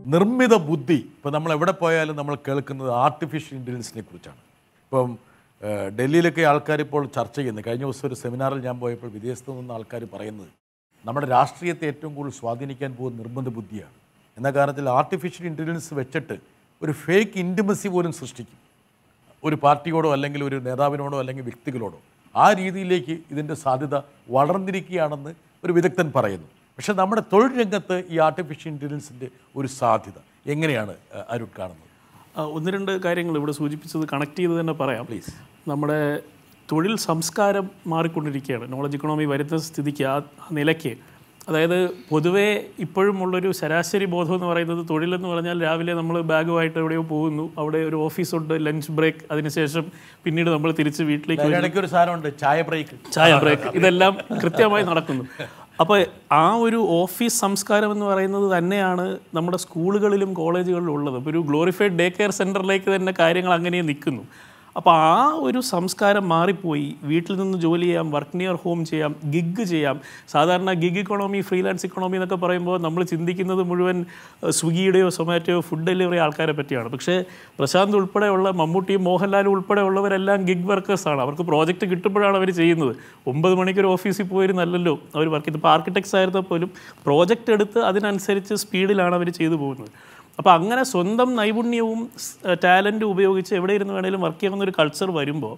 നിർമ്മിത ബുദ്ധി ഇപ്പോൾ നമ്മൾ എവിടെ പോയാലും നമ്മൾ കേൾക്കുന്നത് ആർട്ടിഫിഷ്യൽ ഇൻ്റലിജൻസിനെ കുറിച്ചാണ് ഇപ്പം ഏഹ്, ഡൽഹിയിലൊക്കെ ആൾക്കാർ ഇപ്പോൾ ചർച്ച ചെയ്യുന്നത് കഴിഞ്ഞ ദിവസം ഒരു സെമിനാറിൽ ഞാൻ പോയപ്പോൾ വിദേശത്ത് നിന്ന് ആൾക്കാർ പറയുന്നത് നമ്മുടെ രാഷ്ട്രീയത്തെ ഏറ്റവും കൂടുതൽ സ്വാധീനിക്കാൻ പോകുന്ന നിർമ്മിത ബുദ്ധിയാണ് എന്ന കാരണത്തിൽ ആർട്ടിഫിഷ്യൽ ഇൻ്റലിജൻസ് വെച്ചിട്ട് ഒരു ഫേക്ക് ഇൻറ്റിമസി പോലും സൃഷ്ടിക്കും ഒരു പാർട്ടിയോടോ അല്ലെങ്കിൽ ഒരു നേതാവിനോടോ അല്ലെങ്കിൽ വ്യക്തികളോടോ ആ രീതിയിലേക്ക് ഇതിൻ്റെ സാധ്യത വളർന്നിരിക്കുകയാണെന്ന് ഒരു വിദഗ്ധൻ പറയുന്നു പക്ഷേ നമ്മുടെ തൊഴിൽ രംഗത്ത് ഈ ആർട്ടിഫിഷ്യൽ ഇൻ്റലിജൻസിൻ്റെ ഒരു സാധ്യത എങ്ങനെയാണ് അഹ്, അരുൺ കാണുന്നത് ആ, ഒന്ന് രണ്ട് കാര്യങ്ങൾ ഇവിടെ സൂചിപ്പിച്ചത് കണക്ട് ചെയ്ത് തന്നെ പറയാം പ്ലീസ് നമ്മുടെ തൊഴിൽ സംസ്കാരം മാറിക്കൊണ്ടിരിക്കുകയാണ് നോളജ് ഇക്കണോമി വരുന്ന സ്ഥിതിക്ക് ആ ആ നിലയ്ക്ക് അതായത് പൊതുവേ ഇപ്പോഴും ഉള്ളൊരു ശരാശരി ബോധം എന്ന് പറയുന്നത് തൊഴിലെന്ന് പറഞ്ഞാൽ രാവിലെ നമ്മൾ ബാഗുമായിട്ട് എവിടെയോ പോകുന്നു അവിടെ ഒരു ഓഫീസുണ്ട് ലഞ്ച് ബ്രേക്ക് അതിനുശേഷം പിന്നീട് നമ്മൾ തിരിച്ച് വീട്ടിലേക്ക് വരുന്നു. ഇടയ്ക്ക് ഒരു സാധനമുണ്ട് ചായ ബ്രേക്ക് ചായ ബ്രേക്ക് ഇതെല്ലാം കൃത്യമായി നടക്കുന്നു അപ്പോൾ ആ ഒരു ഓഫീസ് സംസ്കാരം എന്ന് പറയുന്നത് തന്നെയാണ് നമ്മുടെ സ്കൂളുകളിലും കോളേജുകളിലും ഉള്ളത് അപ്പോൾ ഒരു ഗ്ലോറിഫൈഡ് ഡേ കെയർ സെൻറ്ററിലേക്ക് തന്നെ കാര്യങ്ങൾ അങ്ങനെ നിൽക്കുന്നു അപ്പോൾ ആ ഒരു സംസ്കാരം മാറിപ്പോയി വീട്ടിൽ നിന്ന് ജോലി ചെയ്യാം വർക്ക് നിയർ ഹോം ചെയ്യാം ഗിഗ് ചെയ്യാം സാധാരണ ഗിഗ് ഇക്കണോമി ഫ്രീലാൻസ് ഇക്കണോമി എന്നൊക്കെ പറയുമ്പോൾ നമ്മൾ ചിന്തിക്കുന്നത് മുഴുവൻ ഏഹ്, സ്വിഗ്ഗിയുടെയോ സൊമാറ്റോയോ ഫുഡ് ഡെലിവറി ആൾക്കാരെ പറ്റിയാണ് പക്ഷേ പ്രശാന്ത് ഉൾപ്പെടെയുള്ള മമ്മൂട്ടിയും മോഹൻലാലും ഉൾപ്പെടെയുള്ളവരെല്ലാം ഗിഗ് വർക്കേഴ്സാണ് അവർക്ക് പ്രോജക്റ്റ് കിട്ടുമ്പോഴാണ് അവർ ചെയ്യുന്നത് ഒമ്പത് മണിക്ക് ഒരു ഓഫീസിൽ പോയിരുന്നല്ലോ അവർ വർക്ക് ചെയ്ത് ഇപ്പോൾ ആർക്കിടെക്ട്സ് ആയിരുന്നാൽ പോലും പ്രോജക്റ്റ് എടുത്ത് അതിനനുസരിച്ച് സ്പീഡിലാണ് അവർ ചെയ്തു പോകുന്നത് അപ്പോൾ അങ്ങനെ സ്വന്തം നൈപുണ്യവും ടാലൻറ്റും ഉപയോഗിച്ച് എവിടെ ഇരുന്ന് വേണേലും വർക്ക് ചെയ്യാവുന്ന ഒരു കൾച്ചർ വരുമ്പോൾ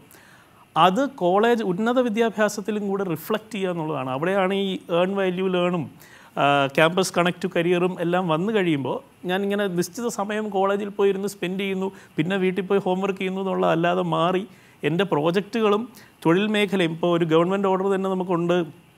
അത് കോളേജ് ഉന്നത വിദ്യാഭ്യാസത്തിലും കൂടെ റിഫ്ലക്റ്റ് ചെയ്യുക എന്നുള്ളതാണ് അവിടെയാണ് ഈ ഏൺ വാല്യൂ ലേണും ക്യാമ്പസ് കണക്ട് ടു കരിയറും എല്ലാം വന്നു കഴിയുമ്പോൾ ഞാൻ ഇങ്ങനെ നിശ്ചിത സമയം കോളേജിൽ പോയി ഇരുന്ന് സ്പെൻഡ് ചെയ്യുന്നു പിന്നെ വീട്ടിൽ പോയി ഹോംവർക്ക് ചെയ്യുന്നു എന്നുള്ള അല്ലാതെ മാറി എൻ്റെ പ്രോജക്റ്റുകളും തൊഴിൽ മേഖലയും ഇപ്പോൾ ഒരു ഗവൺമെൻറ് ഓർഡർ തന്നെ നമുക്കുണ്ട്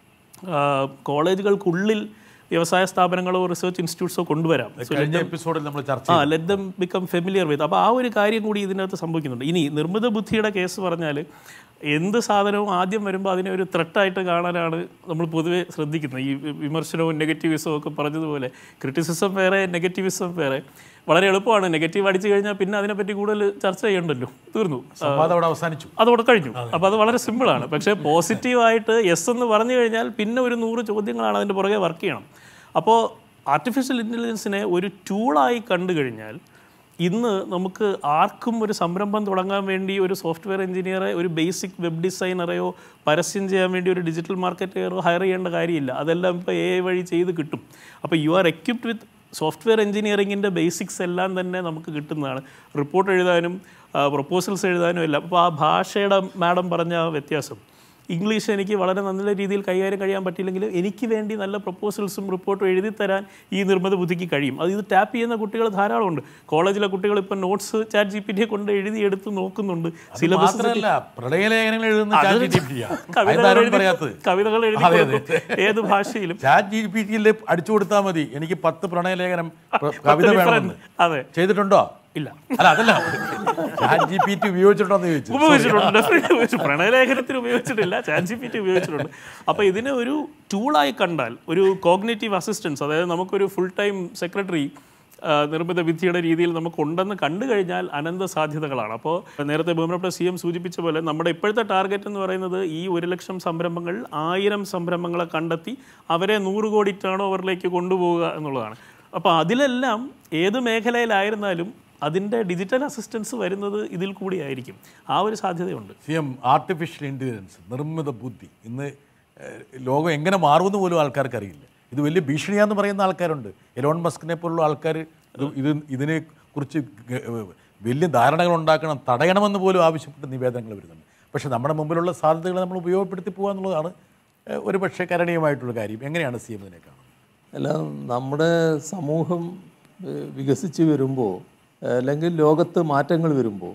ആ, കോളേജുകൾക്കുള്ളിൽ വ്യവസായ സ്ഥാപനങ്ങളോ റിസർച്ച് ഇൻസ്റ്റിറ്റ്യൂട്ട്സോ കൊണ്ടുവരാം കഴിഞ്ഞ എപ്പിസോഡിൽ നമ്മൾ ചർച്ച ആ let them become familiar with അപ്പോൾ ആ ഒരു കാര്യം കൂടി ഇതിനകത്ത് സംഭവിക്കുന്നുണ്ട് ഇനി നിർമ്മിത ബുദ്ധിയുടെ കേസ് പറഞ്ഞാൽ എന്ത് സാധനവും ആദ്യം വരുമ്പോൾ അതിനെ ഒരു ത്രെട്ടായിട്ട് കാണാനാണ് നമ്മൾ പൊതുവെ ശ്രദ്ധിക്കുന്നത് ഈ വി- വിമർശനവും നെഗറ്റീവിസവും ഒക്കെ പറഞ്ഞതുപോലെ ക്രിറ്റിസിസം വേറെ നെഗറ്റീവിസം വേറെ വളരെ എളുപ്പമാണ് നെഗറ്റീവ് അടിച്ചു കഴിഞ്ഞാൽ പിന്നെ അതിനെപ്പറ്റി കൂടുതൽ ചർച്ച ചെയ്യണ്ടല്ലോ തീർന്നു സംവാദം അവിടെ അവസാനിച്ചു അതോടെ കഴിഞ്ഞു അപ്പോൾ അത് വളരെ സിമ്പിളാണ് പക്ഷേ പോസിറ്റീവായിട്ട് യെസ് എന്ന് പറഞ്ഞു കഴിഞ്ഞാൽ പിന്നെ ഒരു നൂറ് ചോദ്യങ്ങളാണ് അതിൻ്റെ പുറകെ വർക്ക് ചെയ്യണം അപ്പോൾ ആർട്ടിഫിഷ്യൽ ഇൻ്റലിജൻസിനെ ഒരു ടൂളായി കണ്ടു കഴിഞ്ഞാൽ ഇന്ന് നമുക്ക് ആർക്കും ഒരു സംരംഭം തുടങ്ങാൻ വേണ്ടി ഒരു സോഫ്റ്റ്വെയർ എഞ്ചിനീയറെ ഒരു ബേസിക് വെബ് ഡിസൈനറെയോ പരസ്യം ചെയ്യാൻ വേണ്ടി ഒരു ഡിജിറ്റൽ മാർക്കറ്റെയറോ ഹയർ ചെയ്യേണ്ട കാര്യമില്ല അതെല്ലാം ഇപ്പോൾ എ വഴി ചെയ്ത് കിട്ടും അപ്പോൾ you are equipped with software എഞ്ചിനീയറിങ്ങിൻ്റെ ബേസിക്സ് എല്ലാം തന്നെ നമുക്ക് കിട്ടുന്നതാണ് റിപ്പോർട്ട് എഴുതാനും പ്രപ്പോസൽസ് എഴുതാനും എല്ലാം അപ്പോൾ ആ ഭാഷയുടെ മാഡം പറഞ്ഞ ആ വ്യത്യാസം ഇംഗ്ലീഷ് എനിക്ക് വളരെ നല്ല രീതിയിൽ കൈകാര്യം കഴിയാൻ പറ്റില്ലെങ്കിൽ എനിക്ക് വേണ്ടി നല്ല പ്രപ്പോസൽസും റിപ്പോർട്ടും എഴുതി തരാൻ ഈ നിർമ്മിത ബുദ്ധിക്ക് കഴിയും അത് ഇത് ടാപ്പ് ചെയ്യുന്ന കുട്ടികൾ ധാരാളമുണ്ട് കോളേജിലെ കുട്ടികൾ ഇപ്പം നോട്ട്സ് ചാറ്റ് ജി പി ടിയെ കൊണ്ട് എഴുതി എടുത്ത് നോക്കുന്നുണ്ട് സിലബസ് മാത്രമല്ല പ്രണയലേഖനങ്ങൾ എഴുതുന്ന ചാറ്റ് ജി പി ടി കവിതകൾ ആരും എഴുതി പറയാത്തത് കവിതകൾ എഴുതി അതെ, കൊടുക്കും. ഏത് ഭാഷയിലും ചാറ്റ് ജി പി ടിയിൽ അടിച്ചു കൊടുത്താൽ മതി എനിക്ക് പത്ത് പ്രണയലേഖനം പ്ര- കവിത വേണമെന്ന് അതെ ചെയ്തിട്ടുണ്ടോ ഇല്ല അല്ല അതല്ല ചാറ്റ് ജി പി ടി ഉപയോഗിച്ചിട്ടുണ്ടോ എന്ന് ചോദിച്ചു ഉപയോഗിച്ചിട്ടുണ്ട് definitely ഉപയോഗിച്ചു പ്രണയലേഖനത്തിന് ഉപയോഗിച്ചിട്ടില്ല ചാറ്റ് ജി പി ടി ഉപയോഗിച്ചിട്ടുണ്ട് അപ്പോൾ ഇതിനെ ഒരു ടൂളായി കണ്ടാൽ ഒരു കോഗ്നേറ്റീവ് അസിസ്റ്റൻസ് അതായത് നമുക്കൊരു ഫുൾ ടൈം സെക്രട്ടറി നിർമ്മിത വിദ്യയുടെ രീതിയിൽ നമുക്കുണ്ടെന്ന് കണ്ടു കഴിഞ്ഞാൽ അനന്ത സാധ്യതകളാണ് അപ്പോൾ നേരത്തെ ബഹുമാനപ്പെട്ട സി എം സൂചിപ്പിച്ച പോലെ നമ്മുടെ ഇപ്പോഴത്തെ ടാർഗറ്റ് എന്ന് പറയുന്നത് ഈ ഒരു ലക്ഷം സംരംഭങ്ങൾ ആയിരം സംരംഭങ്ങളെ കണ്ടെത്തി അവരെ നൂറ് കോടി ടേൺ ഓവറിലേക്ക് കൊണ്ടുപോവുക എന്നുള്ളതാണ് അപ്പോൾ അതിലെല്ലാം ഏത് മേഖലയിലായിരുന്നാലും അതിൻ്റെ ഡിജിറ്റൽ അസിസ്റ്റൻസ് വരുന്നത് ഇതിൽ കൂടിയായിരിക്കും ആ ഒരു സാധ്യതയുണ്ട് സി എം ആർട്ടിഫിഷ്യൽ ഇൻ്റലിജൻസ് നിർമ്മിത ബുദ്ധി ഇന്ന് ഏഹ്, ലോകം എങ്ങനെ മാറുമെന്ന് പോലും ആൾക്കാർക്ക് അറിയില്ല ഇത് വലിയ ഭീഷണിയാന്ന് പറയുന്ന ആൾക്കാരുണ്ട് എലോൺ മസ്കിനെ പോലുള്ള ആൾക്കാർ ഇത് ഇത് ഇതിനെ കുറിച്ച് ഗ- ഏഹ്, വലിയ ധാരണകൾ ഉണ്ടാക്കണം തടയണമെന്ന് പോലും ആവശ്യപ്പെട്ട് നിവേദനങ്ങൾ വരുന്നുണ്ട് പക്ഷേ നമ്മുടെ മുമ്പിലുള്ള സാധ്യതകൾ നമ്മൾ ഉപയോഗപ്പെടുത്തി പോകുക എന്നുള്ളതാണ് ഏഹ്, ഒരു പക്ഷേ കരണീയമായിട്ടുള്ള കാര്യം എങ്ങനെയാണ് സി എം ഇതിനെ കാണുന്നത് അല്ല നമ്മുടെ സമൂഹം ഏഹ്, വികസിച്ച് വരുമ്പോൾ അല്ലെങ്കിൽ ലോകത്ത് മാറ്റങ്ങൾ വരുമ്പോൾ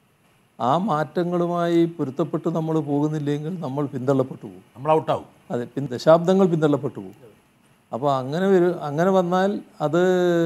ആ മാറ്റങ്ങളുമായി പൊരുത്തപ്പെട്ട് നമ്മൾ പോകുന്നില്ലെങ്കിൽ നമ്മൾ പിന്തള്ളപ്പെട്ടു പോകും നമ്മൾ ഔട്ടാവും അതെ പിൻ ദശാബ്ദങ്ങൾ പിന്തള്ളപ്പെട്ടു പോകും അപ്പോൾ അങ്ങനെ വരും അങ്ങനെ വന്നാൽ അത്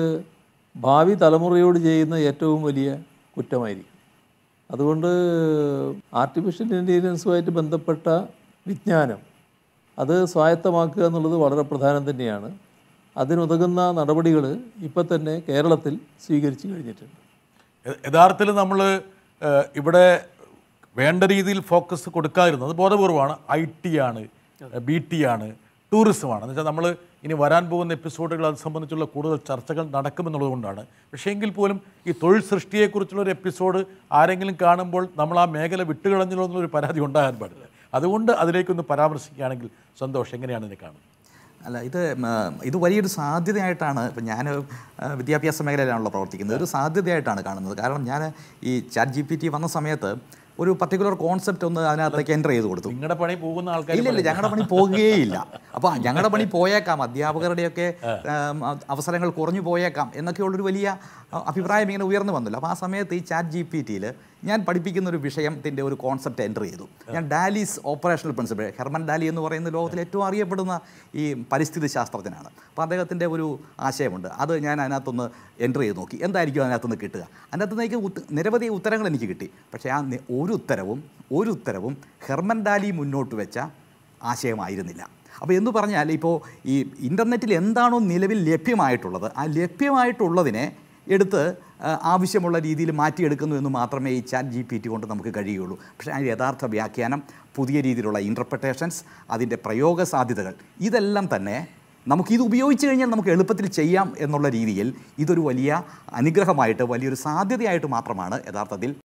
ഭാവി തലമുറയോട് ചെയ്യുന്ന ഏറ്റവും വലിയ കുറ്റമായിരിക്കും അതുകൊണ്ട് ആർട്ടിഫിഷ്യൽ ഇൻ്റലിജൻസുമായിട്ട് ബന്ധപ്പെട്ട വിജ്ഞാനം അത് സ്വായത്തമാക്കുക എന്നുള്ളത് വളരെ പ്രധാനം തന്നെയാണ് അതിനുതകുന്ന നടപടികൾ ഇപ്പം തന്നെ കേരളത്തിൽ സ്വീകരിച്ചു കഴിഞ്ഞിട്ടുണ്ട് യ- യഥാർത്ഥത്തിൽ നമ്മൾ ഇവിടെ വേണ്ട രീതിയിൽ ഫോക്കസ് കൊടുക്കാതിരുന്നത് ബോധപൂർവമാണ് ഐ ടി ആണ് ബി ടി ആണ് ടൂറിസമാണ് എന്ന് വെച്ചാൽ നമ്മൾ ഇനി വരാൻ പോകുന്ന എപ്പിസോഡുകൾ അത് സംബന്ധിച്ചുള്ള കൂടുതൽ ചർച്ചകൾ നടക്കുമെന്നുള്ളത് കൊണ്ടാണ് പക്ഷേ എങ്കിൽ പോലും ഈ തൊഴിൽ സൃഷ്ടിയെക്കുറിച്ചുള്ള ഒരു എപ്പിസോഡ് ആരെങ്കിലും കാണുമ്പോൾ നമ്മൾ ആ മേഖല വിട്ടുകളഞ്ഞല്ലോ എന്നൊരു പരാതി ഉണ്ടാകാൻ പാടില്ല അതുകൊണ്ട് അതിലേക്കൊന്ന് പരാമർശിക്കുകയാണെങ്കിൽ സന്തോഷം എങ്ങനെയാണ് ഇതിനെ കാണുന്നത് അല്ല ഇത് ഉം, ഇത് വലിയൊരു സാധ്യതയായിട്ടാണ് ഇപ്പം ഞാൻ വിദ്യാഭ്യാസ മേഖലയിലാണല്ലോ പ്രവർത്തിക്കുന്നത് ഒരു സാധ്യതയായിട്ടാണ് കാണുന്നത് കാരണം ഞാൻ ഈ ചാറ്റ് ജി പി ടി വന്ന സമയത്ത് ഒരു പർട്ടിക്കുലർ കോൺസെപ്റ്റ് ഒന്ന് അതിനകത്തേക്ക് എൻ്റർ ചെയ്ത് കൊടുത്തു നിങ്ങളുടെ പണി പോകുന്ന ആൾക്കാർ ഇല്ല ഇല്ല ഞങ്ങളുടെ പണി പോകുകയില്ല അപ്പോൾ ഞങ്ങളുടെ പണി പോയേക്കാം അധ്യാപകരുടെയൊക്കെ ഉം, അവസരങ്ങൾ കുറഞ്ഞു പോയേക്കാം എന്നൊക്കെയുള്ളൊരു വലിയ അ, അഭിപ്രായം ഇങ്ങനെ ഉയർന്നു വന്നല്ലോ അപ്പോൾ ആ സമയത്ത് ഈ ചാറ്റ് ജി പി ടിയിൽ ഞാൻ പഠിപ്പിക്കുന്ന ഒരു വിഷയത്തിൻ്റെ ഒരു കോൺസെപ്റ്റ് എൻ്റർ ചെയ്തു ഞാൻ Daly's operational principle Herman Daly എന്ന് പറയുന്ന ലോകത്തിലെ ഏറ്റവും അറിയപ്പെടുന്ന ഈ പരിസ്ഥിതി ശാസ്ത്രജ്ഞനാണ് അപ്പോൾ അദ്ദേഹത്തിൻ്റെ ഒരു ആശയമുണ്ട് അത് ഞാൻ അതിനകത്തൊന്ന് എൻ്റർ ചെയ്ത് നോക്കി എന്തായിരിക്കും അതിനകത്തുനിന്ന് കിട്ടുക അതിനകത്ത് എനിക്ക് ഉത്ത- നിരവധി ഉത്തരങ്ങൾ എനിക്ക് കിട്ടി പക്ഷേ ആ നി- ഒരു ഉത്തരവും ഒരു ഉത്തരവും ഹെർമൻ ഡാലി മുന്നോട്ട് വെച്ച ആശയമായിരുന്നില്ല അപ്പോൾ എന്ന് പറഞ്ഞാൽ ഇപ്പോൾ ഈ ഇൻ്റർനെറ്റിൽ എന്താണോ നിലവിൽ ലഭ്യമായിട്ടുള്ളത് ആ ലഭ്യമായിട്ടുള്ളതിനെ എടുത്ത് ആ, ആവശ്യമുള്ള രീതിയിൽ മാറ്റിയെടുക്കുന്നു എന്ന് മാത്രമേ ഈ ചാറ്റ് ജി പി ടി കൊണ്ട് നമുക്ക് കഴിയുള്ളൂ പക്ഷേ അതിൻ്റെ യഥാർത്ഥ വ്യാഖ്യാനം പുതിയ രീതിയിലുള്ള ഇൻ്റർപ്രിട്ടേഷൻസ് അതിൻ്റെ പ്രയോഗ സാധ്യതകൾ ഇതെല്ലാം തന്നെ നമുക്കിത് ഉപയോഗിച്ച് കഴിഞ്ഞാൽ നമുക്ക് എളുപ്പത്തിൽ ചെയ്യാം എന്നുള്ള രീതിയിൽ ഇതൊരു വലിയ അനുഗ്രഹമായിട്ട് വലിയൊരു സാധ്യതയായിട്ട് മാത്രമാണ് യഥാർത്ഥത്തിൽ